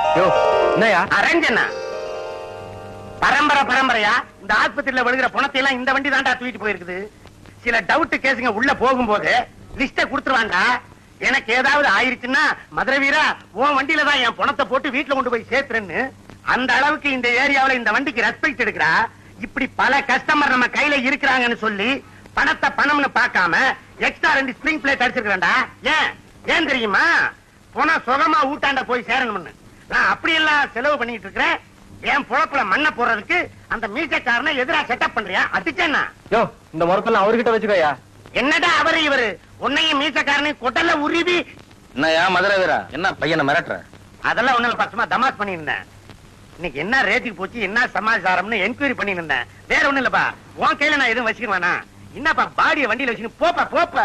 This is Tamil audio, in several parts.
யோ என்னயா அரஞ்சனா பரம்பரை பரம்பரையா இந்த ஆஸ்பத்திரியில விழுகிற பணத்தை எல்லாம் இந்த வண்டி தான்டா தூக்கிட்டு போயிருக்குது சில டவுட் கேஸுங்க உள்ள போகும்போது லிஸ்ட கொடுத்துருவான்டா எனக்கு ஏதாவது ஆயிருச்சுன்னா மதுரை வீரா உன் வண்டியில தான் என் பணத்தை போட்டு வீட்டுல கொண்டு போய் சேர்த்துறேன்னு அந்த அளவுக்கு இந்த ஏரியாவுல இந்த வண்டிக்கு ரெஸ்பெக்ட் எடுக்கிறா இப்படி பல கஸ்டமர் நம்ம கையில இருக்கிறாங்கன்னு சொல்லி பணத்தை பணம்னு பார்க்காம எக்ஸ்ட்ரா ரெண்டு ஸ்ப்ரிங் பிளேட் அடிச்சிருக்கேன்டா ஏன் ஏன் தெரியுமா பணம் சுகமா ஊட்டாண்ட போய் சேரணும்னு நான் அப்படியெல்லாம் செலவு பண்ணிட்டு இருக்கிறேன் என் பொழப்புல மண்ணை போடுறதுக்கு அந்த மீசக்காரனை எதிரா செட்டப் பண்றியா அடிச்சேன்னா யோ இந்த முறப்பெல்லாம் அவர்கிட்ட வச்சுக்கோயா என்னடா அவரு இவரு உன்னையும் மீசக்காரனையும் கொட்டல உருவி என்னயா மதுரை வீரா என்ன பையனை மிரட்டுற அதெல்லாம் ஒண்ணு இல்ல பசமா தமாஸ் பண்ணியிருந்தேன் இன்னைக்கு என்ன ரேட்டுக்கு போச்சு என்ன சமாச்சாரம்னு என்கொயரி பண்ணியிருந்தேன் வேற ஒண்ணு இல்லப்பா உன் கையில நான் எதுவும் வச்சுக்கிறேனா என்னப்பா பாடிய வண்டியில வச்சுன்னு போப்பா போப்பா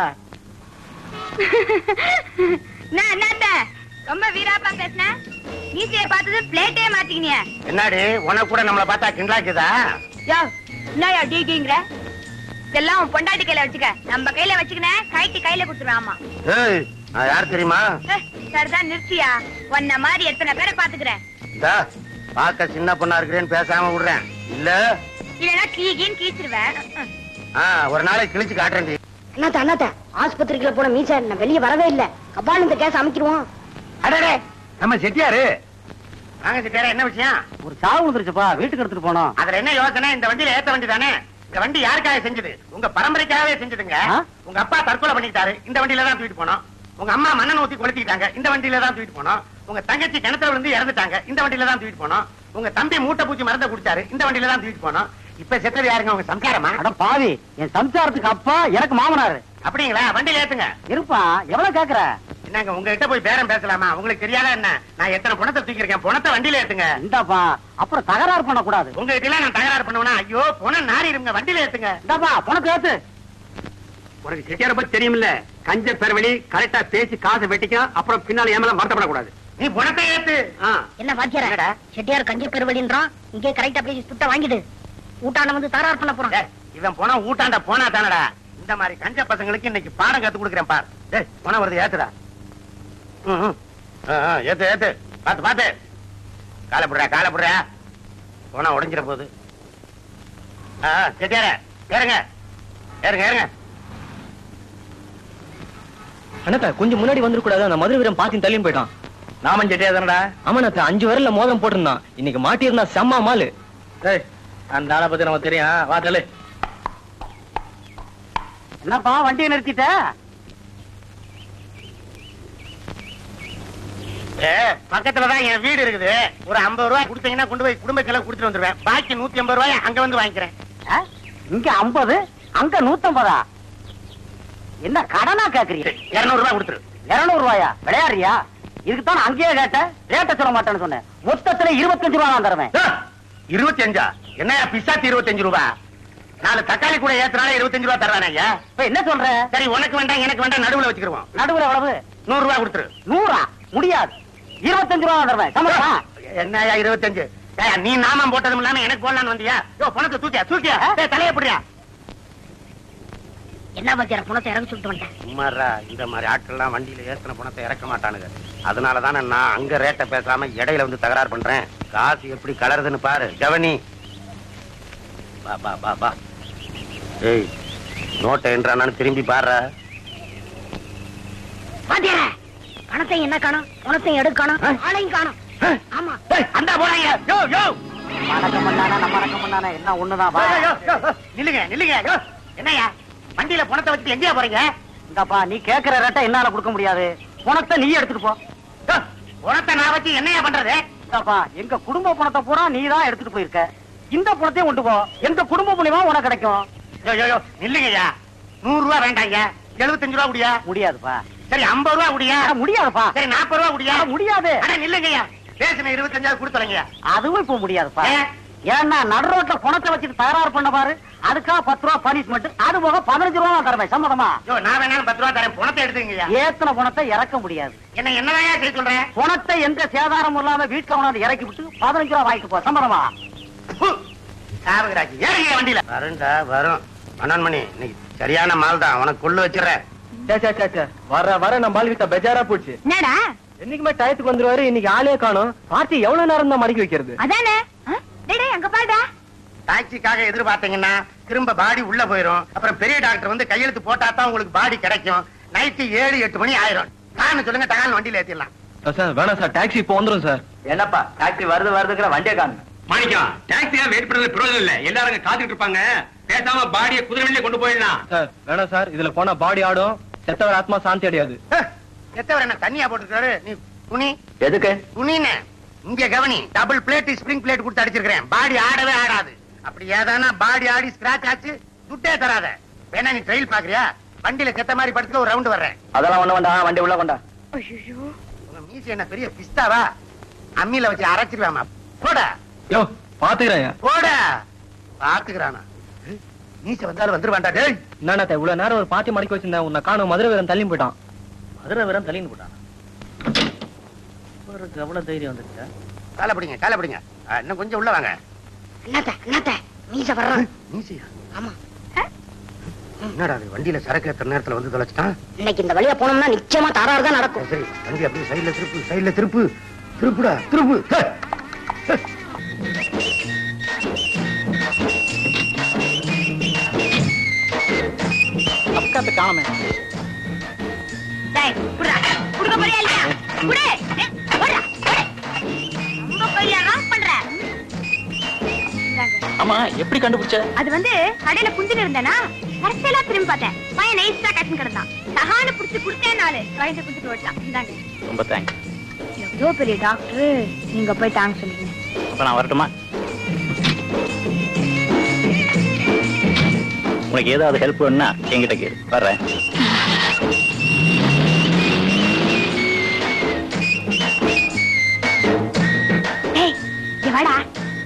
நான் என்னத்த ரொம்ப வீராப்பா பேசுன நீச்சைய பார்த்தது பிளேட்டே மாத்திக்கினிய என்னடி உனக்கு கூட நம்மள பார்த்தா கிண்டலாக்குதா யோ என்னயா டிகிங்கிற இதெல்லாம் உன் பொண்டாட்டி கையில வச்சுக்க நம்ம கையில வச்சுக்கினேன் கைட்டி கையில கொடுத்துருவேன் ஆமா ஏய் நான் யார் தெரியுமா ஏய், சரிதான் நிறுத்தியா உன்ன மாதிரி எத்தனை பேரை பாத்துக்கிறேன் இந்தா பார்க்க சின்ன பொண்ணா இருக்கிறேன்னு பேசாம விடுறேன் இல்ல இல்லைன்னா கீகின்னு கீச்சிருவேன் ஆ, ஒரு நாளைக்கு கிழிச்சு காட்டுறேன் அண்ணாத்த அண்ணாத்த ஆஸ்பத்திரிக்குள்ள போன மீசா நான் வெளியே வரவே இல்ல கபால் இந்த கேஸ் அமைக்கிடுவோம் அடடே நம்ம செட்டியாரு வாங்க செட்டியாரா என்ன விஷயம் ஒரு சாவு வந்துருச்சுப்பா வீட்டுக்கு எடுத்துட்டு போனோம் அதுல என்ன யோசனை இந்த வண்டியில ஏத்த வண்டி தானே இந்த வண்டி யாருக்காக செஞ்சது உங்க பரம்பரைக்காகவே செஞ்சதுங்க ஆ? உங்க அப்பா தற்கொலை பண்ணிட்டாரு இந்த வண்டியில தான் தூக்கிட்டு போனோம் உங்க அம்மா மண்ணெண்ண ஊத்தி கொளுத்திட்டாங்க இந்த வண்டியில தான் தூக்கிட்டு போனோம் உங்க தங்கச்சி கிணத்துல விழுந்து இறந்துட்டாங்க இந்த வண்டியில தான் தூக்கிட்டு போனோம் உங்க தம்பி மூட்டை பூச்சி மருந்த குடிச்சாரு இந்த வண்டியில தான் தூக்கிட்டு போனோம் இப்ப செத்தது யாருங்க உங்க சம்சாரமா அட பாவி என் சம்சாரத்துக்கு அப்பா எனக்கு மாமனாரு அப்படிங்களா வண்டியில ஏத்துங்க இருப்பா எவ்வளவு கேக்குற என்னங்க உங்ககிட்ட போய் பேரம் பேசலாமா உங்களுக்கு தெரியாதா என்ன நான் எத்தனை பணத்தை தூக்கியிருக்கேன் பணத்தை வண்டியில ஏத்துங்க இந்தாப்பா அப்புறம் தகராறு பண்ண கூடாது உங்ககிட்ட எல்லாம் நான் தகராறு பண்ணுவேனா ஐயோ பணம் நாரிடுங்க வண்டியில ஏத்துங்க இந்தாப்பா பணத்தை ஏத்து உனக்கு செட்டியார பத்தி தெரியுமில்ல கஞ்ச பெருவழி கரெக்டா பேசி காசை வெட்டிக்கும் அப்புறம் பின்னால ஏமலாம் வருத்தப்படக்கூடாது நீ பணத்தை ஏத்து ஆ. என்ன பாத்தியாரா செட்டியார் கஞ்சி பெருவழின்றான் இங்கே கரெக்டா பேசி துட்ட வாங்கிடு ஊட்டாண்ட வந்து தகராறு பண்ண போறான் டேய், இவன் பணம் ஊட்டாண்ட போனா தானடா இந்த மாதிரி கஞ்ச பசங்களுக்கு இன்னைக்கு பாடம் கத்து கொடுக்குறேன் பார் டேய் பணம் வருது ஏத்துடா ம், ம். ஆ, ஆ, ஏத்து ஏத்து பாத்து பாத்து காலை புடுறா காலை புடுறா பணம் உடைஞ்சிட போகுது ஆ, ஆ, செட்டியார ஏறுங்க ஏறுங்க ஏறுங்க அண்ணாத்த கொஞ்சம் முன்னாடி வந்துடக்கூடாது அந்த மதுரை வீரன் பாத்தி தள்ளியும் போயிட்டான் நாமன் செட்டியார் தானடா ஆமாண்ணாத்த அஞ்சு வரல மோதிரம் போட்டிருந்தான் இன்னைக்கு மாட்டியிருந்தா செம்ம மாலு டேய் அந்த ஆளை பத்தி நமக்கு தெரியும் வா தள்ளு என்னப்பா வண்டியை நிறுத்திட்ட ஏ, பக்கத்துலதான் என் வீடு இருக்குது ஒரு ஐம்பது ரூபாய் கொடுத்தீங்கன்னா கொண்டு போய் குடும்பத்தெல்லாம் கொடுத்துட்டு வந்துருவேன் பாக்கி நூத்தி ஐம்பது ரூபாய் அங்க வந்து வாங்கிக்கிறேன் ஆ? இங்க ஐம்பது அங்க நூத்தம்பதா என்ன கடனா கேக்குறீங்க இருநூறு ரூபாய் கொடுத்துரு இருநூறு ரூபாயா விளையாடுறியா இதுக்குத்தான் நான் அங்கேயே கேட்டேன் ரேட்ட சொல்ல மாட்டேன்னு சொன்னேன் மொத்தத்துல இருபத்தஞ்சு ரூபா நான் தருவேன் இருபத்தி அஞ்சா என்னையா பிசாத்தி இருபத்தஞ்சு ரூபா நாலு தக்காளி கூட ஏத்துனாலே இருபத்தஞ்சு ரூபா தர்றானே ஐயா இப்ப என்ன சொல்ற சரி உனக்கு வேண்டாம் எனக்கு வேண்டாம் நடுவுல வச்சுக்கிருவோம் நடுவுல எவ்வளவு நூறு ரூபாய் கொடுத்துரு நூறா முடியாது இருபத்தஞ்சு ரூபா தருவேன் சம்மதமா என்னய்யா இருபத்தஞ்சு ஏய்யா, நீ நாமம் போட்டதும் இல்லாம எனக்கு போடலான்னு வந்தியா யோ பணத்தை தூக்கியா தூக்கியா ஏய், தலைய புடியா என்ன பாத்தியார பணத்தை இறங்க சொல்லிட்டு வந்துட்டேன் சும்மாரா இந்த மாதிரி ஆட்கள்லாம் வண்டியில ஏத்தின பணத்தை இறக்க மாட்டானுங்க அதனால தானே நான் அங்க ரேட்டை பேசாம இடையில வந்து தகராறு பண்றேன் காசு எப்படி கலருதுன்னு பாரு கவனி பா பா பா பா ஏய் நோட்டை என்றானு திரும்பி பாரு பாத்தியார பணத்தை என்ன காணும் பணத்தை எடுக்க காணும் ஆளையும் காணும் ஆமா அந்த போறாங்க யோ யோ மடக்கம் பண்ணானா நம்ம மடக்கம் பண்ணானா என்ன ஒண்ணுதான் வா. யோ, யோ, யோ, யோ. நில்லுங்க நில்லுங்க யோ என்னய்யா வண்டியில பணத்தை வச்சுட்டு எங்கேயா போறீங்க இந்தாப்பா நீ கேக்குற ரேட்டை என்னால கொடுக்க முடியாது பணத்தை நீ எடுத்துட்டு போ யோ, பணத்தை நான் வச்சு என்னய்யா பண்றது இந்தாப்பா எங்க குடும்ப பணத்தை பூரா நீ தான் எடுத்துட்டு போயிருக்க இந்த பணத்தையும் கொண்டு போ எங்க குடும்ப மூலியமா உனக்கு கிடைக்கும் யோ யோ யோ நில்லுங்கய்யா நூறு ரூபா வேண்டாங்க எழுபத்தஞ்சு ரூபா குடியா முடியாதுப்பா சரி ஐம்பது ரூபா குடியா அட, முடியாதுப்பா சரி நாற்பது ரூபா குடியா அட, முடியாது அட நில்லுங்கய்யா பேசுன இருபத்தஞ்சாவது கொடுத்துறீங்க அதுவும் இப்ப முடியாதுப்பா ஏன்? ஏன்னா நடுரோட்ல பணத்தை வச்சுட்டு தகராறு பண்ண பாரு அதுக்காக பத்து ரூபா பனிஷ்மெண்ட் அது போக பதினஞ்சு ரூபா தான் தருவேன் சம்மதமா யோ நான் வேணாலும் பத்து ரூபா தரேன் பணத்தை எடுத்துங்கய்யா ஏத்தன பணத்தை இறக்க முடியாது என்ன என்னதான் செய்ய சொல்றேன் பணத்தை எந்த சேதாரமும் இல்லாம வீட்டுல கொண்டாந்து இறக்கி விட்டு பதினஞ்சு ரூபா வாங்கிட்டு போ சம்மதமா சாவகராஜி ஏறிங்க வண்டியில வரும்டா வரும் மன்னன்மணி இன்னைக்கு சரியான மால் தான் உனக்கு கொள்ளு வச்சிடறேன் சே, சே, சே, சே. வர வர நம்ம ஆளுகிட்ட பெஜாரா போச்சு என்னடா என்னைக்குமே டயத்துக்கு வந்துருவாரு இன்னைக்கு ஆளே காணும் பார்ட்டி எவ்வளவு நேரம் தான் மடக்கி வைக்கிறது அதானே ஆ? டேய் டேய், அங்க பாருடா டாக்ஸிக்காக எதிர்பார்த்தீங்கன்னா திரும்ப பாடி உள்ள போயிரும் அப்புறம் பெரிய டாக்டர் வந்து கையெழுத்து போட்டா தான் உங்களுக்கு பாடி கிடைக்கும் நைட்டு ஏழு எட்டு மணி ஆயிரும் நான் சொல்லுங்க தகால் வண்டியில ஏத்திடலாம் சார் வேணாம் சார் டாக்ஸி இப்போ வந்துரும் சார் என்னப்பா டாக்ஸி வருது வருதுங்கிற வண்டியை காணுங்க மாணிக்கம் டாக்ஸியா வெயிட் பண்றது பிரயோஜனம் இல்ல எல்லாரும் அங்க காத்துக்கிட்டு இருப்பாங்க பேசாம பாடியை குதிரை வண்டியில கொண்டு போயிடலாம் சார் வேணாம் சார் இதுல போனா பாடி ஆடும் செத்தவர் ஆத்மா சாந்தி அடையாது எத்தவர் என்ன தண்ணியா போட்டுருக்காரு நீ துணி எதுக்கு துணின்னு இங்க கவனி டபுள் பிளேட் ஸ்ப்ரிங் பிளேட் கொடுத்து அடிச்சிருக்கிறேன் பாடி ஆடவே ஆடாது அப்படி ஏதானா பாடி ஆடி ஸ்கிராச் ஆச்சு துட்டே தராத வேணா நீ ட்ரெயில் பாக்குறியா வண்டியில செத்த மாதிரி படுத்துக்க ஒரு ரவுண்ட் வர்றேன் அதெல்லாம் ஒண்ணு வேண்டாம் வண்டி உள்ள கொண்டா உங்க மீசி என்ன பெரிய பிஸ்தாவா அம்மியில வச்சு அரைச்சிருவாமா போட யோ பாத்துக்கிறேன் போட பாத்துக்கிறானா மீச வந்தாலும் வந்துருவான்டா டேய் என்னண்ணா இவ்வளவு நேரம் ஒரு பாத்தி மடக்கி வச்சிருந்தேன் உன்னை காணும் மதுரை வீரன் தள்ளி போயிட்டான் மதுரை வீரன் தள்ளின்னு போட்டான் இவருக்கு எவ்வளவு தைரியம் வந்துருச்சா காலை பிடிங்க காலை பிடிங்க ஆ, இன்னும் கொஞ்சம் உள்ள வாங்க என்னத்த என்னத்த மீச வர்றான் மீசியா ஆமா என்னடா அது வண்டியில சரக்கு ஏத்துற நேரத்துல வந்து தொலைச்சிட்டான் இன்னைக்கு இந்த வழியா போனோம்னா நிச்சயமா தாராறு தான் நடக்கும் சரி வண்டி அப்படியே சைடுல திருப்பு சைடுல திருப்பு திருப்புடா திருப்பு ஹே. பக்கத்து காணமே டேய் குடுடா குடுக்க போறியா இல்லையா குடு ஏய், ஓடுடா, ஓடு. ரொம்ப கோயில ராங் பண்ற இந்தாங்க. ஆமா எப்படி கண்டுபிடிச்ச அது வந்து கடையில குந்திட்டு இருந்தேனா கடைசியில திரும்பி பார்த்தேன் பையன் நைஸா கட்டின்னு கிடந்தான் சகான புடிச்சு குடுத்தேன் நாலு வயசு குடுத்துட்டு ஓட்டான் இந்தாங்க ரொம்ப தேங்க்ஸ் எவ்வளோ பெரிய டாக்டர் நீங்க போய் தாங்க சொல்லுங்க அப்ப நான் வரட்டுமா உனக்கு ஏதாவது ஹெல்ப் வேணும்னா என்கிட்ட கேளு வர்றேன் ஏய் இங்க வாடா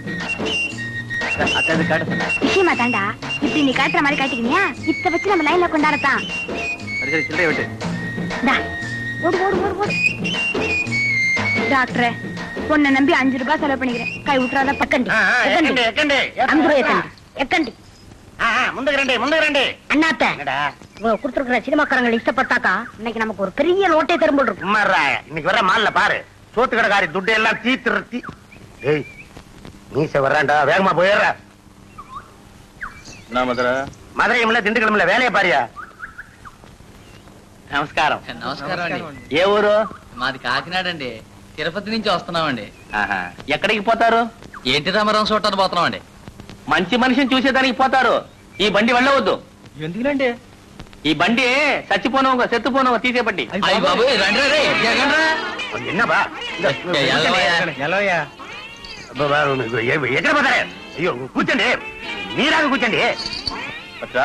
அத்தை காட்ட சொன்னேன் விஷயமா தாண்டா இப்படி நீ காட்டுற மாதிரி காட்டிக்கினியா இத்த வச்சு நம்ம லைன்ல கொண்டாடத்தான் சரி சரி சில்லறை விட்டு இந்தா, ஓடு ஓடு ஓடு ஓடு டாக்டரே பொண்ணை நம்பி அஞ்சு ரூபாய் செலவு பண்ணிக்கிறேன் கை விட்டுறாத எக்கண்டி ஆ, ஆ, எக்கண்டு, எக்கண்டு. அஞ்சு ரூபாய் எக்கண்டி எக்கண்டி ஆ, ஆ, முந்துக்கு ரெண்டு முந்துக்கு ரெண்டு அண்ணாத்த என்னடா இவங்க கொடுத்துருக்கிற சினிமாக்காரங்களை இஷ்டப்பட்டாக்கா இன்னைக்கு நமக்கு ஒரு பெரிய நோட்டே திரும்ப இருக்கும் சும்மாறா இன்னைக்கு வர மால்ல பாரு சோத்து கடைக்காரி துட்டு எல்லாம் தீத்துற தீ டேய் மீச வர்றான்டா வேகமா போயிடுற என்ன மதுரை மதுரையும்ல திண்டுக்கலும்ல வேலையை பாரியா నమస్కారం నమస్కారం అండి ఏ ఊరు మాది కాకినాడ అండి తిరుపతి నుంచి వస్తున్నామండి ఆహా. ఎక్కడికి పోతారు ఏంటి రామారావు చూడటానికి పోతున్నామండి మంచి మనిషిని చూసేదానికి పోతారు ఈ బండి వెళ్ళవద్దు ఎందుకులేండి ఈ బండి చచ్చిపోను సెత్తుపోను తీసే బండి అయ్య బాబు రండి రే ఎగండ్రా என்னப்பா இந்த- ஏய், எல்லவையா. எல்லோயா ப- ப- எ- எక్కడ போதாரு ஐயோ கூச்சண்டி நீராக கூச்சண்டி అచ్చా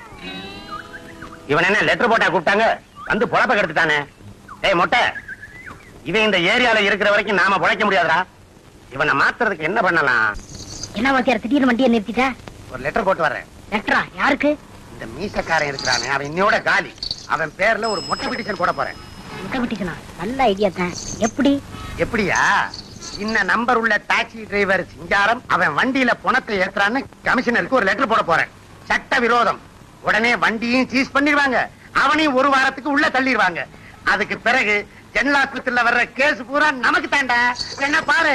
இவன் என்ன லெட்டர் போட்டா கூப்பிட்டாங்க வந்து பொழப்ப கெடுத்துட்டானே ஏய் மொட்டை இவன் இந்த ஏரியால இருக்கிற வரைக்கும் நாம பொழைக்க முடியாதுடா இவனை மாத்துறதுக்கு என்ன பண்ணலாம் என்ன வாத்தியார் திடீர்னு வண்டியை நிறுத்திட்ட ஒரு லெட்டர் போட்டு வர்றேன் லெட்டரா யாருக்கு இந்த மீசக்காரன் இருக்கிறானே அவன் இன்னையோட காலி அவன் பேர்ல ஒரு மொட்டை பிட்டிஷன் போட போறேன் முட்டை விட்டுச்சுனா நல்ல ஐடியா தான் எப்படி எப்படியா இன்ன நம்பர் உள்ள டாக்ஸி டிரைவர் சிங்காரம் அவன் வண்டியில பணத்தை ஏத்துறான்னு கமிஷனருக்கு ஒரு லெட்டர் போட போறேன் சட்ட விரோதம் உடனே வண்டியும் சீஸ் பண்ணிடுவாங்க அவனையும் ஒரு வாரத்துக்கு உள்ள தள்ளிடுவாங்க அதுக்கு பிறகு ஜெனரல் ஆஸ்பத்திரியில வர்ற கேஸ் பூரா நமக்கு தாண்டா என்ன பாரு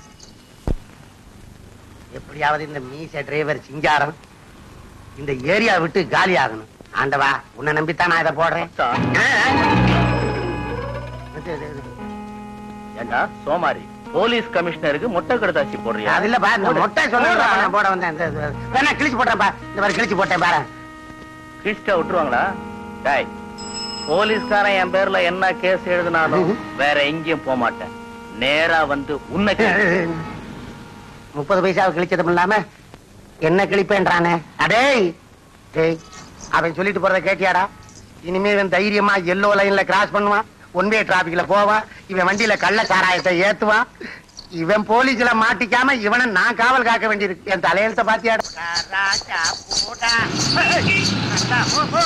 எப்படியாவது இந்த மீச டிரைவர் சிங்காரம் இந்த ஏரியா விட்டு காலி ஆகணும் ஆண்டவா உன்னை நம்பித்தான் நான் இதை போடுறேன் ஆ, ஆ. இது, இது, இது. ஏண்டா சோமாரி போலீஸ் கமிஷனருக்கு மொட்டை கடுதாசி போடுறியா அது இல்லப்பா இந்த மொட்டை சொல்லுறா நான் போட வந்தேன் இந்த- இந்த- வேணா கிழிச்சு போட்டேன்ப்பா இந்த மாதிரி கிழிச்சு போட்டேன் பாரு கிழிச்சிட்டா விட்டுருவாங்களா டேய் போலீஸ்காரன் என் பேர்ல என்ன கேஸ் எழுதினாலும் வேற எங்கேயும் போக மாட்டேன் நேரா வந்து உன்னை கேளு. முப்பது பைசாவை கிழிச்சதும் இல்லாம என்ன கிழிப்பேன்றானே அடேய் டேய் அவன் சொல்லிட்டு போறத கேட்டியாடா இனிமே இவன் தைரியமா எல்லோ லைன்ல கிராஸ் பண்ணுவான் ஒன்வே டிராபிக்ல போவான் இவன் வண்டியில கள்ள சாராயத்தை ஏத்துவான் இவன் போலீஸ்ல மாட்டிக்காம இவனை நான் காவல் காக்க வேண்டியிருக்கு என் தலையெழுத்த பாத்தியாடா ராஜா, போடா. அண்ணா, போ, போ.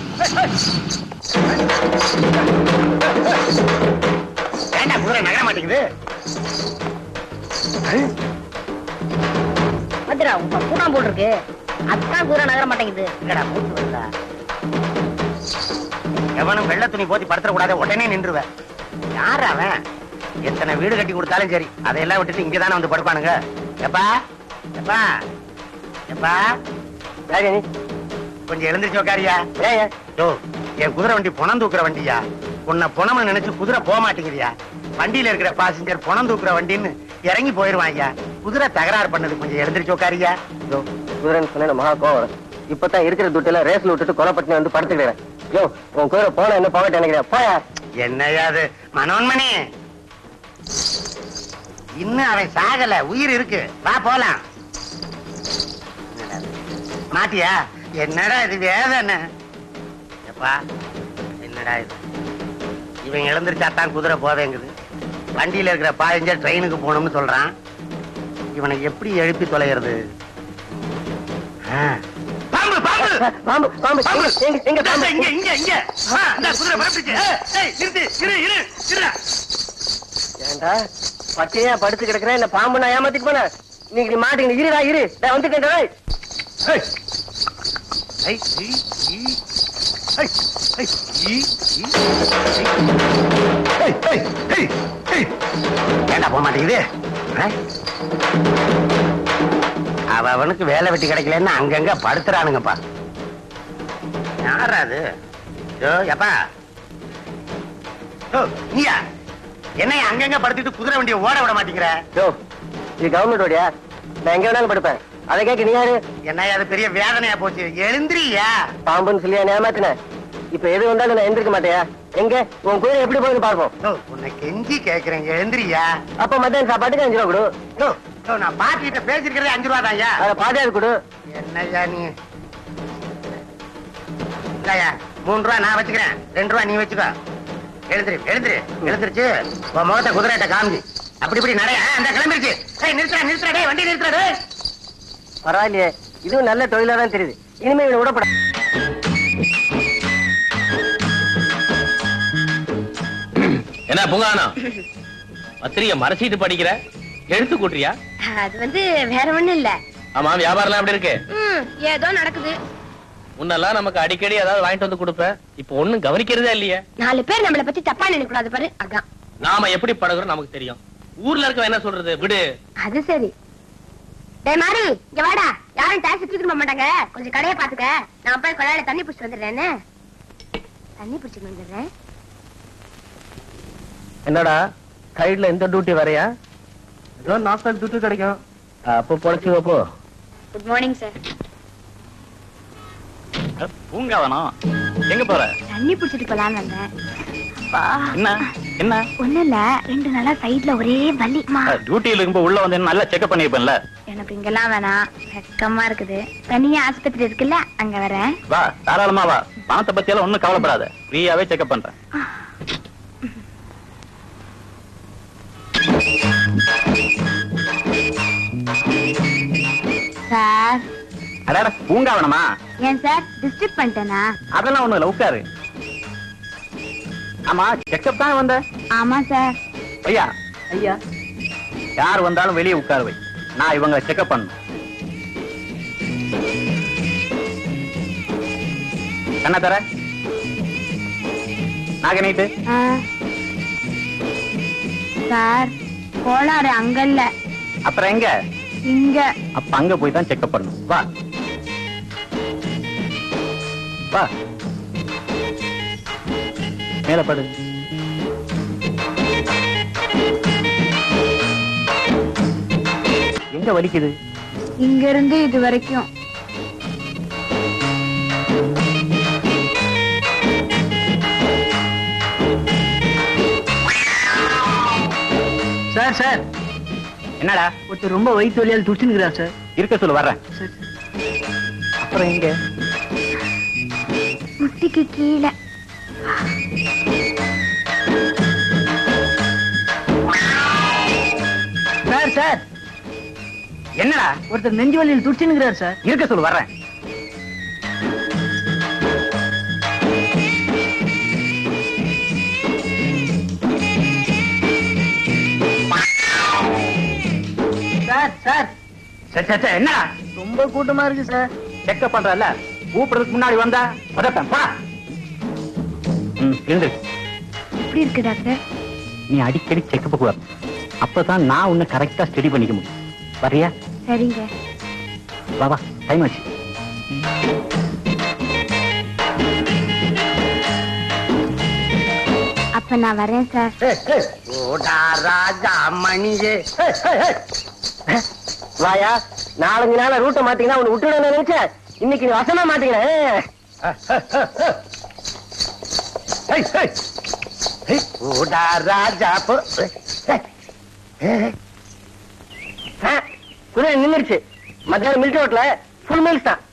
ஏண்டா குதிரை நகர மாட்டேங்குது மதுரா உங்க கூடாம் போல் இருக்கு அதுதான் கூற நகர மாட்டேங்குது என்னடா மூச்சு வருதா எவனும் வெள்ள துணி போத்தி படுத்துற கூடாது உடனே நின்றுவேன் யார் அவன் எத்தனை வீடு கட்டி கொடுத்தாலும் சரி அதையெல்லாம் விட்டுட்டு இங்கதானே வந்து படுப்பானுங்க எப்பா எப்பா எப்பா யாரு நீ? கொஞ்சம் எழுந்திருச்சு உட்காரியா யோ என் குதிரை வண்டி புணம் தூக்குற வண்டியா உன்னை புணம்னு நினைச்சு குதிரை போக மாட்டேங்குதியா வண்டியில இருக்கிற பாசஞ்சர் புணம் தூக்குற வண்டின்னு இறங்கி போயிருவான் ஐயா குதிரை தகராறு பண்ணது கொஞ்சம் எழுந்திருச்சு உட்காரியா குதிரைன்னு சொன்ன மகா கோவம் இப்பதான் இருக்கிற துட்டுல ரேஸ்ல விட்டுட்டு கொலைப்பட்டு வந்து படுத்துக்கிறேன் யோ உன் குதிரை போன என்ன போகட்டு நினைக்கிறேன் போயா என்னையா அது மனோன்மணி இன்னும் அவன் சாகல உயிர் இருக்கு வா போலாம் என்னடா இது? மாட்டியா என்னடா இது வேதனை எப்பா என்னடா இது இவன் எழுந்திருச்சாத்தான் குதிரை போவேங்குது வண்டியில இருக்கிற பாயஞ்சர் ட்ரெயினுக்கு போகணும்னு சொல்றான் இவனை எப்படி எழுப்பி தொலைகிறது ஆ. பாம்பு பாம்பு பாம்பு பாம்பு பாம்பு. எங்க எங்க பாம்பு இங்க இங்க இங்க ஆ, இந்தா குதிரை பரப்பிச்சு ஏய் நிறுத்து இரு இரு இருடா ஏண்டா பச்சையா படுத்து கிடக்குறேன் இந்த பாம்பு நான் ஏமாத்திட்டு போனேன் நீங்க நீ மாட்டீங்க இருடா இரு நான் வந்துட்டேன் டேய். ஏய் ஐ ஈ ஈ ஐ ஐ ஈ ஈ ஏய் ஏய் ஏய் ஏய் ஏண்டா போக மாட்டேங்குது ஆ? அவ அவனுக்கு வேலை வெட்டி கிடைக்கலன்னு அங்கங்க படுத்துறானுங்கப்பா யாரா அது யோ எப்பா யோ நீயா என்னைய அங்கங்க படுத்துட்டு குதிரை வண்டியை ஓட விட மாட்டேங்கிற யோ இது கவர்மெண்ட் ஓடியா நான் எங்க வேணாலும் படுப்பேன் அதை கேட்க நீ யாரு என்னைய அது பெரிய வேதனையா போச்சு எழுந்திரியா பாம்புன்னு சொல்லியா நான் ஏமாத்தினேன் இப்ப எது வந்தாலும் நான் எந்திரிக்க மாட்டேயா எங்க உன் குதிரை எப்படி போகுதுன்னு பார்ப்போம் யோ, உன்னை கெஞ்சி கேக்குறேன் எழுந்திரியா அப்ப மத்தியானம் சாப்பாட்டுக்கு அஞ்சு ரூபா கொடு யோ, யோ, நான் பாட்டிகிட்ட பேசிருக்கிறதே அஞ்சு ரூபா தான்யா அதை பாதியாது கொடு என்னய்யா நீ இல்லையா மூணு ரூபா நான் வச்சுக்கிறேன் ரெண்டு ரூபா நீ வச்சுக்கோ எழுந்திரு எழுந்திரு எழுந்திருச்சு உன் முகத்தை குதிரைட்ட காமிச்சு அப்படி இப்படி நடைய அந்த கிளம்பிருச்சு ஏய் நிறுத்துறா நிறுத்துறா டேய் வண்டி நிறுத்துறா டேய் பரவாயில்லையே இதுவும் நல்ல தொழிலா தான் தெரியுது இனிமே இவனை விடப்பட என்ன புங்கானா பத்திரிகை மறைச்சிட்டு படிக்கிற எழுத்து கூட்டுறியா அது வந்து வேற ஒண்ணும் இல்ல ஆமா வியாபாரம் எப்படி இருக்கு ம், ஏதோ நடக்குது முன்னெல்லாம் நமக்கு அடிக்கடி ஏதாவது வாங்கிட்டு வந்து கொடுப்ப இப்ப ஒண்ணும் கவனிக்கிறதே இல்லையே நாலு பேர் நம்மள பத்தி தப்பா நினைக்க கூடாது பாரு அதான் நாம எப்படி பழகுறோம் நமக்கு தெரியும் ஊர்ல இருக்கவன் என்ன சொல்றது விடு அது சரி டேய் மாரி இங்க வாடா யாரும் டாக்ஸி தூக்கிட்டு போக மாட்டாங்க கொஞ்சம் கடையை பாத்துக்க நான் போய் கொள்ளாயில தண்ணி பிடிச்சிட்டு வந்துடுறேன் என்ன? தண்ணி பிடிச்சிட்டு வந்துடுறேன் என்னடா சைடுல எந்த டியூட்டி வரையா ஏதோ நாற்பது டியூட்டி கிடைக்கும் அப்போ பொழைச்சு வைப்போ குட் மார்னிங் சார் பூங்காவனம் எங்க போற தண்ணி பிடிச்சிட்டு போலான்னு வந்தேன் அப்பா. என்ன என்ன ஒண்ணும் இல்ல ரெண்டு நாளா சைடுல ஒரே வலிமா டியூட்டியில இருக்கும்போது உள்ள வந்து நல்லா செக்அப் பண்ணிருப்பேன்ல எனக்கு இங்கெல்லாம் வேணாம் வெக்கமா இருக்குது தனியா ஆஸ்பத்திரி இருக்குல்ல அங்க வரேன் வா தாராளமா வா பணத்தை பத்தி எல்லாம் ஒண்ணும் கவலைப்படாத ஃப்ரீயாவே செக்அப் பண்றேன் சார் அடாட பூங்காவனமா ஏன் சார் டிஸ்டர்ப் பண்ணிட்டேனா அதெல்லாம் ஒண்ணு இல்ல உட்காரு ஆமா செக்அப் தான் வந்த ஆமா சார் ஐயா ஐயா யார் வந்தாலும் வெளியே உட்காரு வை நான் இவங்களை செக்அப் பண்ணணும் என்ன தர நாக நீட்டு ஆ. சார் கோளாறு அங்க இல்ல அப்புறம் எங்க இங்க அப்ப அங்க போய் தான் செக்அப் பண்ணணும் வா வா மேல படு எங்க வலிக்குது இங்க இருந்து இது வரைக்கும் சார் சார் என்னடா ஒருத்தர் ரொம்ப வயிற்று வலியால் துடிச்சுனுக்குறா சார் இருக்க சொல்லு வர்றேன் அப்புறம் எங்க முட்டிக்கு கீழே சார் சார் என்னடா ஒருத்தர் நெஞ்சு வலியில் துடிச்சுனுக்குறாரு சார் இருக்க சொல்லு வர்றேன் சார் சார் சே, சே, சே, என்னடா ரொம்ப கூட்டமா இருக்கு சார் செக்அப் பண்றல கூப்பிடுறதுக்கு முன்னாடி வந்தா பதட்டம் போடா ம் எழுந்து எப்படி இருக்கு டாக்டர் நீ அடிக்கடி செக்கப்புக்கு வர அப்பதான் நான் உன்னை கரெக்டா ஸ்டடி பண்ணிக்க முடியும் வரியா சரிங்க வா வா டைம் ஆச்சு அப்ப நான் வரேன் சார் ஓடா ராஜா மணியே வாயா நாலஞ்சு நாள ரூட்டை மாத்தீங்கன்னா உன்னை விட்டுடணும் நினைச்சேன் இன்னைக்கு நீ வசமா மாட்டீங்களே ஓடா ராஜா போ ஆ, குதிரை நின்னுருச்சு மத்தியானம் மில்க் ரோட்ல ஃபுல் மீல்ஸ் தான்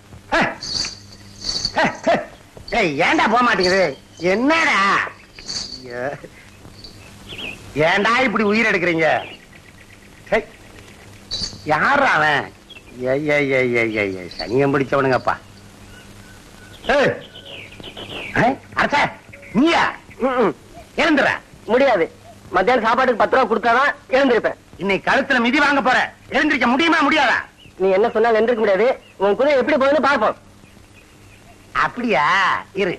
ஏய் ஏன்டா போக மாட்டேங்குது என்னடா ஐயோ. ஏன்டா இப்படி உயிர் எடுக்கிறீங்க ஹை. யார்ரா அவன் ஏய், ஏய், ஏய், ஏய், ஏய், ஏய், சனியம் பிடிச்சவனுங்கப்பா ஏய். ஏய், அரசே, நீயா ம்ம். எழுந்துற முடியாது மத்தியானம் சாப்பாட்டுக்கு பத்து ரூபா கொடுத்தாதான் எழுந்திருப்பேன் இன்னைக்கு கழுத்துல மிதி வாங்க போற எழுந்திருக்க முடியுமா முடியாதா நீ என்ன சொன்னாலும் எழுந்திருக்க முடியாது உன் குதிரை எப்படி போகுதுன்னு பார்ப்போம் அப்படியா இரு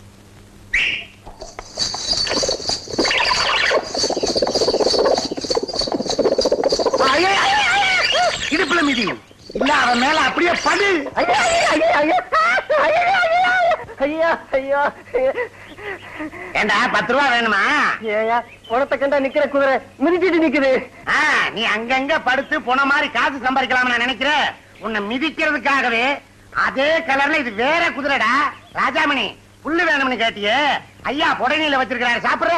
ஐயோ, ஐயோ, ஐயோ, இடுப்புல மிதி இல்ல அவன் மேல அப்படியே படு ஐயோ, ஐயோ, ஐயோ, ஐயோ, ஐயோ, ஐயோ, ஐயோ, ஐயோ. ஏண்டா பத்து ரூபா வேணுமா ஏய்யா, உனத்த கண்டா நிக்கிற குதிரை மிதிச்சிட்டு நிக்குது ஆ, நீ அங்கங்க படுத்து போன மாதிரி காசு சம்பாதிக்கலாம் நான் நினைக்கிறேன் உன்னை மிதிக்கிறதுக்காகவே அதே கலர்ல இது வேற குதிரைடா ராஜாமணி புல்லு வேணும்னு கேட்டியே ஐயா புடனையில வச்சிருக்கிறாரு சாப்பிடுற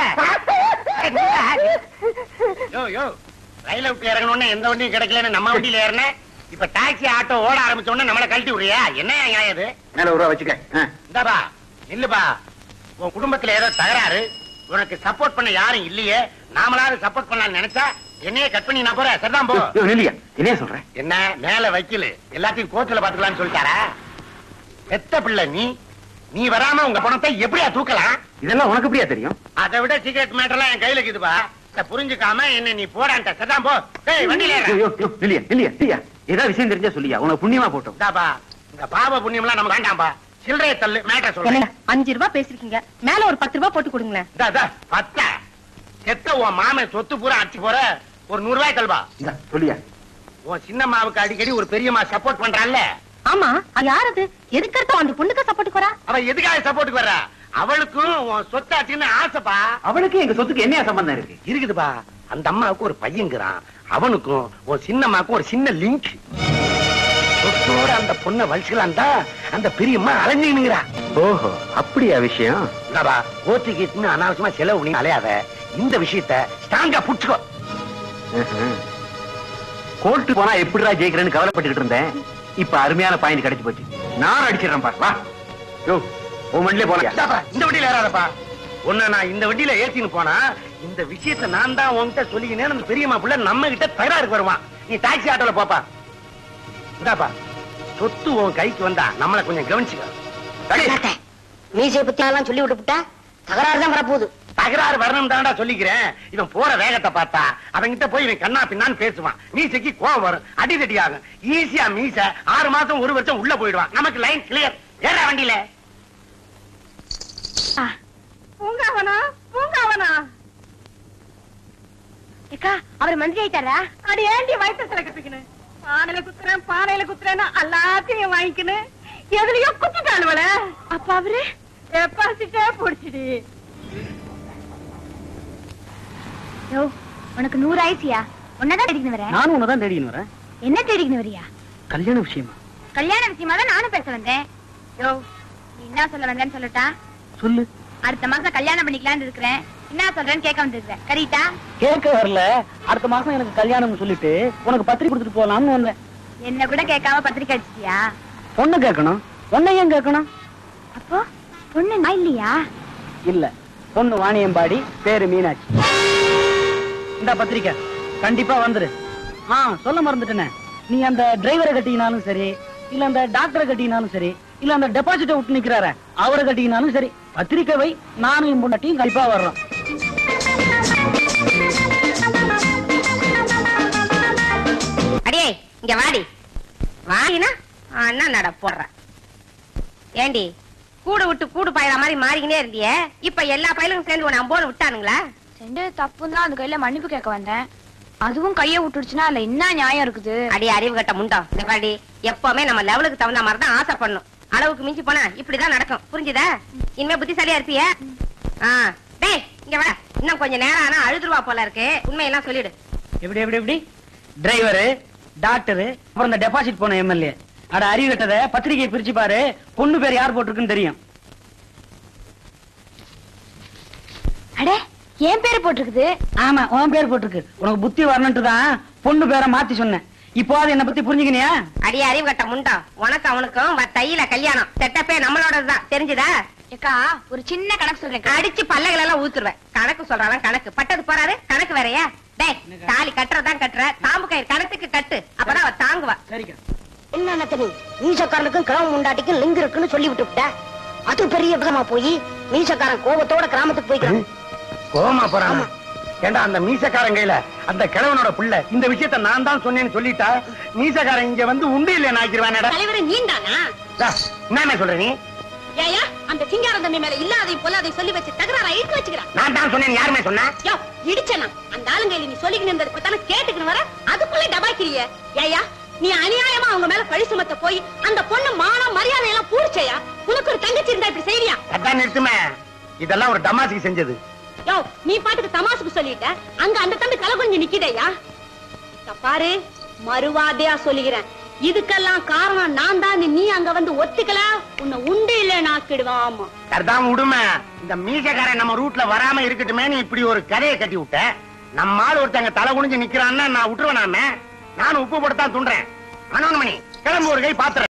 யோ யோ ரயில விட்டு இறங்கணும்னு எந்த வண்டியும் கிடைக்கலன்னு நம்ம வண்டியில ஏறினேன் இப்ப டாக்ஸி ஆட்டோ ஓட ஆரம்பிச்ச உடனே நம்மள கழட்டி விடுறியா என்ன நியாயம் இது மேல ஒரு ரூபா வச்சுக்க ஆ. இந்தாப்பா இல்லப்பா உன் குடும்பத்துல ஏதோ தகராறு உனக்கு சப்போர்ட் பண்ண யாரும் இல்லையே நாமளாவது சப்போர்ட் பண்ணலாம்னு நினைச்சா என்னையே கட் பண்ணி நான் போறேன் சரிதான் போ யோ, நில்லையா என்ன சொல்றேன் என்ன மேல வைக்கல எல்லாத்தையும் கோர்ட்ல பாத்துக்கலாம்னு சொல்லிட்டாரா பெத்த பிள்ளை நீ நீ வராம உங்க பணத்தை எப்படியா தூக்கலாம் இதெல்லாம் உனக்கு எப்படியா தெரியும் அதை விட சிகரெட் மேட்டர்லாம் என் கையில இருக்குதுப்பா இத புரிஞ்சுக்காம என்ன நீ போடான்ட்ட சரிதான் போ ஏய் வண்டியில யோ, ஏறு. யோ, யோ, நில்லையா நில்லையா நில்லையா ஏதாவது விஷயம் தெரிஞ்சா சொல்லியா உனக்கு புண்ணியமா போட்டோம் இந்தாப்பா இந்த பாவ புண்ணியம்லாம் நமக்கு வேண்டாம்பா சில்லறைய தள்ளு மேட்டர் சொல்றேன் அஞ்சு ரூபாய் பேசிருக்கீங்க மேல ஒரு பத்து ரூபாய் போட்டு கொடுங்களேன் இதா, இதா, பத்தா செத்த உன் மாமன் சொத்து பூரா அடிச்சு போற ஒரு நூறு ரூபாய் தல்பா இந்தா, சொல்லியா உன் சின்னம்மாவுக்கு அடிக்கடி ஒரு பெரியம்மா சப்போர்ட் பண்றான்ல ஆமா அது யார் அது எதுக்கு அந்த பொண்ணுக்கு சப்போர்ட் வரா அவ எதுக்காக சப்போர்ட்டுக்கு வர்றா அவளுக்கும் உன் சொத்தாச்சுன்னு ஆசைப்பா அவனுக்கு எங்க சொத்துக்கு என்ன சம்பந்தம் இருக்கு இருக்குதுப்பா அந்த அம்மாவுக்கு ஒரு பையங்கிறான் அவனுக்கும் உன் சின்னம்மாவுக்கும் ஒரு சின்ன லிங்க் சொத்தோட அந்த பொண்ணை வலிச்சுக்கலாம் தான் அந்த பெரியம்மா அலைஞ்சுங்கிறா ஓஹோ அப்படியா விஷயம் இந்தாப்பா ஓட்டு கீட்டுன்னு அனாவசியமா செலவு பண்ணி அலையாத இந்த விஷயத்த ஸ்ட்ராங்கா புடிச்சுக்கோ கோர்ட்டு போனா எப்படிடா ஜெயிக்கிறேன்னு கவலைப்பட்டுக்கிட்டு இருந்தேன் இப்ப அருமையான பாயிண்ட் கிடைச்சு போச்சு நான் அடிச்சிடறேன் பாரு வா யோ உன் மண்ணிலே போலையா இந்தாப்பா, இந்த வண்டியில ஏறாதப்பா உன்னை நான் இந்த வண்டியில ஏத்தின்னு போனா இந்த விஷயத்தை நான் தான் உன்கிட்ட சொல்லிக்கினேன் அந்த பெரியம்மா புள்ள நம்ம கிட்ட தகராறுக்கு வருவான் நீ டாக்ஸி ஆட்டோல போப்பா இந்தாப்பா சொத்து உன் கைக்கு வந்தா நம்மளை கொஞ்சம் கவனிச்சுக்க டேய், மீசையை பத்தி எல்லாம் சொல்லி விட்டுப்புட்டா தகராறு தான் வரப்போகுது தகராறு வரணும் தான்டா சொல்லிக்கிறேன் இவன் போற வேகத்தை பார்த்தா அவன்கிட்ட போய் இவன் கண்ணா பின்னான்னு பேசுவான் மீசைக்கு கோவம் வரும் அடிதடி ஆகும் ஈஸியா மீச ஆறு மாசம் ஒரு வருஷம் உள்ள போயிடுவான் நமக்கு லைன் கிளியர் ஏறா வண்டியில பூங்காவனா பூங்காவனா ஏக்கா அவர் மந்திரி ஆயிட்டாரா அடி ஏண்டி வயிற்று சிலக்கத்துக்கணும் பானையில குத்துறேன் பானையில குத்துறேன்னா எல்லாத்தையும் வாங்கிக்கணும் எதுலயோ குத்திட்டாளுவல அப்ப அவரு டெபாசிட்டே புடிச்சிடி யோ உனக்கு நூறு ஆயிடுச்சியா உன்னதான் தேடிக்கணும் வரேன் நானும் உன்னதான் தேடின்னு வரேன் என்ன தேடிக்கணும் வரியா கல்யாண விஷயமா கல்யாண விஷயமா தான் நானும் பேச வந்தேன் யோ நீ என்ன சொல்ல வந்தேன்னு சொல்லட்டா சொல்லு அடுத்த மாசம் கல்யாணம் பண்ணிக்கலாம்னு இருக்கிறேன் என்ன சொல்றேன்னு கேட்க வந்திருக்கிறேன் கரீட்டா கேட்க வரல அடுத்த மாசம் எனக்கு கல்யாணம் சொல்லிட்டு உனக்கு பத்திரிக்கை கொடுத்துட்டு போலாம்னு வந்தேன் என்ன கூட கேட்காம பத்திரிக்கை அடிச்சிட்டியா பொண்ணு கேட்கணும் பொண்ணை ஏன் கேட்கணும் அப்போ பொண்ணு நான் இல்லையா இல்ல பொண்ணு வாணியம்பாடி பேரு மீனாட்சி இந்த பத்திரிக்கை கண்டிப்பா வந்துரு ஆ சொல்ல மறந்துட்டேனே நீ அந்த டிரைவரை கட்டினாலும் சரி இல்ல அந்த டாக்டரை கட்டினாலும் சரி இல்ல அந்த டெபாசிட்டை விட்டு நிக்கிறார அவரை கட்டினாலும் சரி பத்திரிக்கை வை நானும் என் பொண்டாட்டியும் கண்டிப்பா வர்றோம் அடியே இங்க வாடி வாடினா அண்ணா நட போடுற ஏண்டி கூடு விட்டு கூடு பாயிற மாதிரி மாறிக்கினே இருந்தியே இப்ப எல்லா பயலுக்கும் சேர்ந்து உன்னை அம்போன்னு விட்டானுங்களா செஞ்சது தப்புன்னு தான் அந்த கையில மன்னிப்பு கேட்க வந்தேன் அதுவும் கைய விட்டுடுச்சுன்னா அதுல என்ன நியாயம் இருக்குது அடி அறிவு கட்ட முண்டம் இந்த பாடி எப்பவுமே நம்ம லெவலுக்கு தகுந்த மாதிரி தான் ஆசை பண்ணும் அளவுக்கு மிஞ்சி போனா இப்படிதான் நடக்கும் புரிஞ்சுதா இனிமே புத்திசாலியா இருப்பிய ஆ டேய் இங்க வா இன்னும் கொஞ்சம் நேரம் ஆனா அழுதுருவா போல இருக்கு உண்மையெல்லாம் சொல்லிடு எப்படி எப்படி எப்படி டிரைவரு டாக்டரு அப்புறம் இந்த டெபாசிட் போன எம்எல்ஏ அட அறிவு கட்டத பத்திரிகையை பிரிச்சு பாரு பொண்ணு பேர் யார் போட்டிருக்குன்னு தெரியும் அடே என் பேரு போட்டிருக்குது ஆமா உன் பேர் போட்டிருக்கு உனக்கு புத்தி வரணுன்ட்டு தான் பொண்ணு பேரை மாத்தி சொன்னேன் இப்போ அது என்ன பத்தி புரிஞ்சுக்கினியா அடி அறிவு கட்ட முண்டம் உனக்கு அவனுக்கும் வ- தையில கல்யாணம் செட்டப்பே நம்மளோடதுதான் தெரிஞ்சுதா ஏக்கா ஒரு சின்ன கணக்கு சொல்றேன் அடிச்சு பல்லைகள் எல்லாம் ஊத்துருவேன் கணக்கு சொல்றாலாம் கணக்கு பட்டது போறாரு கணக்கு வேறயா டேய் தாலி கட்டுறதான் கட்டுற தாம்பு கயிறு கணத்துக்கு கட்டு அப்பதான் அவ தாங்குவா சரிக்கா என்ன நத்தனி மீசக்காரனுக்கும் கிராம முண்டாட்டிக்கும் லிங்க் இருக்குன்னு சொல்லி விட்டுவிட்ட அது பெரிய விதமா போய் மீசக்காரன் கோபத்தோட கிராமத்துக்கு போய்க்கிறான் கோமா போறான் ஏண்டா அந்த மீசக்காரன் கையில அந்த கிழவனோட புள்ள இந்த விஷயத்த நான் தான் சொன்னேன்னு சொல்லிட்டா மீசக்காரன் இங்க வந்து உண்டு இல்ல நாக்கிடுவானடா தலைவரை நீண்டானா என்ன சொல்ற நீ ஏயா அந்த சிங்காரம் தம்பி மேல இல்லாதை போல அதை சொல்லி வச்சு தகராற இழுத்து வச்சுக்கிறான் நான் தான் சொன்னேன் யாருமே சொன்னா யோ இடிச்சனா அந்த ஆளுங்கையில நீ சொல்லிக்கணும் இருந்தது இப்ப தானே கேட்டுக்கணும் வர அதுக்குள்ள டபாக்கிறிய ஏயா நீ அநியாயமா அவங்க மேல பழி சுமத்த போய் அந்த பொண்ணு மானம் மரியாதை எல்லாம் பூரிச்சையா உனக்கு ஒரு தங்கச்சி இருந்தா இப்படி செய்யறியா அதான் நிறுத்துமே இதெல்லாம் ஒரு டமாசிக்கு செஞ்சது யோ நீ பாட்டுக்கு தமாசுக்கு சொல்லிட்ட அங்க அந்த தம்பி தலை கொஞ்சம் நிக்கிதேயா இத பாரு மறுவாதையா சொல்லுகிறேன் இதுக்கெல்லாம் காரணம் நான் தான் நீ அங்க வந்து ஒத்துக்கல உன்னை உண்டு இல்ல நாக்கிடுவான் ஆமா சரிதான் விடுமே இந்த மீசக்காரன் நம்ம ரூட்ல வராம இருக்கட்டுமே நீ இப்படி ஒரு கதையை கட்டி விட்ட நம்ம ஆள் ஒருத்தங்க தலை குனிஞ்சு நிக்கிறான்னா நான் விட்டுருவேனாமே நானும் உப்பு போட்டு தான் துண்டுறேன் அனோன்மணி கிளம்பு ஒரு கை பாத்துறேன்